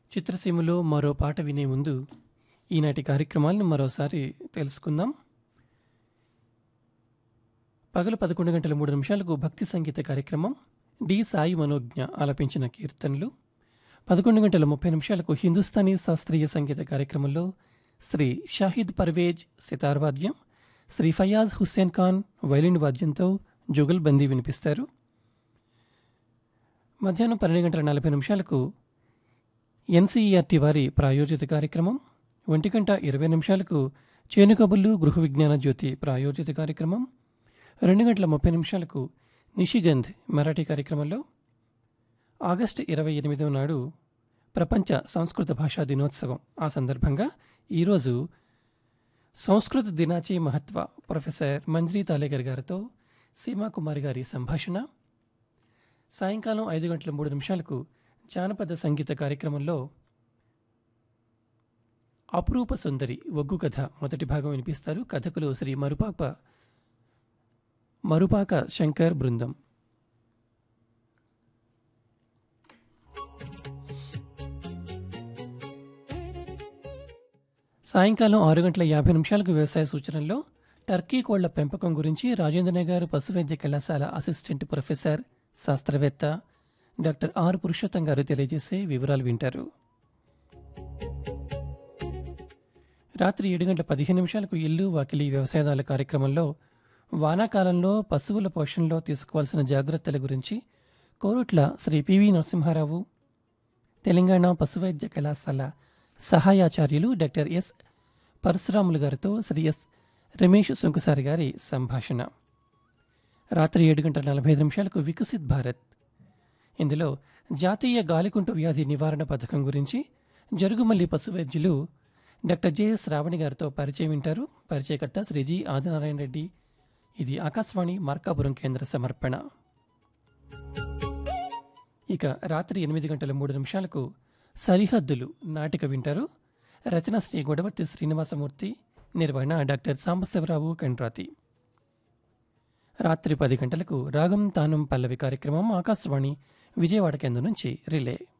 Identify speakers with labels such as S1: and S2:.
S1: చిత్రసీమలో మరో పాట వినే ముందు ఈనాటి కార్యక్రమాలను మరోసారి తెలుసుకుందాం పగలు పదకొండు గంటల మూడు నిమిషాలకు భక్తి సంగీత కార్యక్రమం డి సాయి మనోజ్ఞ ఆలపించిన కీర్తనలు పదకొండు గంటల ముప్పై నిమిషాలకు హిందుస్థానీ శాస్త్రీయ సంగీత కార్యక్రమంలో శ్రీ షాహిద్ పర్వేజ్ సితార్ వాద్యం శ్రీ ఫయాజ్ హుస్సేన్ ఖాన్ వైలిన్ వాద్యంతో జుగల్బందీ వినిపిస్తారు మధ్యాహ్నం పన్నెండు గంటల నలభై నిమిషాలకు ఎన్సీఈఆర్టీ వారి ప్రాయోజిత కార్యక్రమం ఒంటి గంట ఇరవై నిమిషాలకు చేను కబుర్లు గృహ విజ్ఞాన జ్యోతి ప్రాయోజిత కార్యక్రమం రెండు గంటల ముప్పై నిమిషాలకు నిషిగంధ్ మరాఠీ కార్యక్రమంలో ఆగస్టు ఇరవై ఎనిమిదవ నాడు ప్రపంచ సంస్కృత భాషా దినోత్సవం ఆ సందర్భంగా ఈరోజు సంస్కృత దినాచే మహత్వ ప్రొఫెసర్ మంజ్రీ తాలేకర్ గారితో సీమాకుమారి గారి సంభాషణ సాయంకాలం ఐదు గంటల మూడు నిమిషాలకు జానపద సంగీత కార్యక్రమంలో అపురూప సుందరి ఒగ్గు కథ మొదటి భాగం వినిపిస్తారు కథకులు శ్రీ మరుపాప మరుపాక శంకర్ బృందం సాయంకాలం ఆరు గంటల యాభై నిమిషాలకు వ్యవసాయ సూచనల్లో టర్కీ కోళ్ల పెంపకం గురించి రాజేంద్రనగర్ పశువైద్య కళాశాల అసిస్టెంట్ ప్రొఫెసర్ శాస్త్రవేత్త డాక్టర్ ఆర్ పురుషోత్తం గారు తెలియజేసే వివరాలు వింటారు రాత్రి ఏడు గంటల పదిహేను నిమిషాలకు ఇల్లు వాకిలి వ్యవసాయదాల కార్యక్రమంలో వానాకాలంలో పశువుల పోషణలో తీసుకోవాల్సిన జాగ్రత్తల గురించి కోరుట్ల శ్రీ పివి నరసింహారావు తెలంగాణ పశువైద్య కళాశాల సహాయాచార్యులు డాక్టర్ ఎస్ పరశురాములు గారితో శ్రీ ఎస్ రమేష్ సుంకుసారి గారి సంభాషణ రాత్రి ఏడు గంటల నలభై ఐదు నిమిషాలకు వికసిత్ భారత్ ఇందులో జాతీయ గాలికుంటు వ్యాధి నివారణ పథకం గురించి జరుగుమల్లి పశువైద్యులు డాక్టర్ జెఎస్ రావణి గారితో పరిచయం వింటారు పరిచయకర్త శ్రీ జి ఆదినారాయణ రెడ్డి ఇది ఆకాశవాణి మార్కాపురం కేంద్ర సమర్పణ ఇక రాత్రి ఎనిమిది గంటల మూడు నిమిషాలకు సరిహద్దులు నాటిక వింటారు రచన శ్రీ గొడవర్తి శ్రీనివాసమూర్తి నిర్వహణ డాక్టర్ సాంబశివరావు కండ్రాతి రాత్రి పది గంటలకు రాగం తానం పల్లవి కార్యక్రమం ఆకాశవాణి విజయవాడ కేంద్రం నుంచి రిలే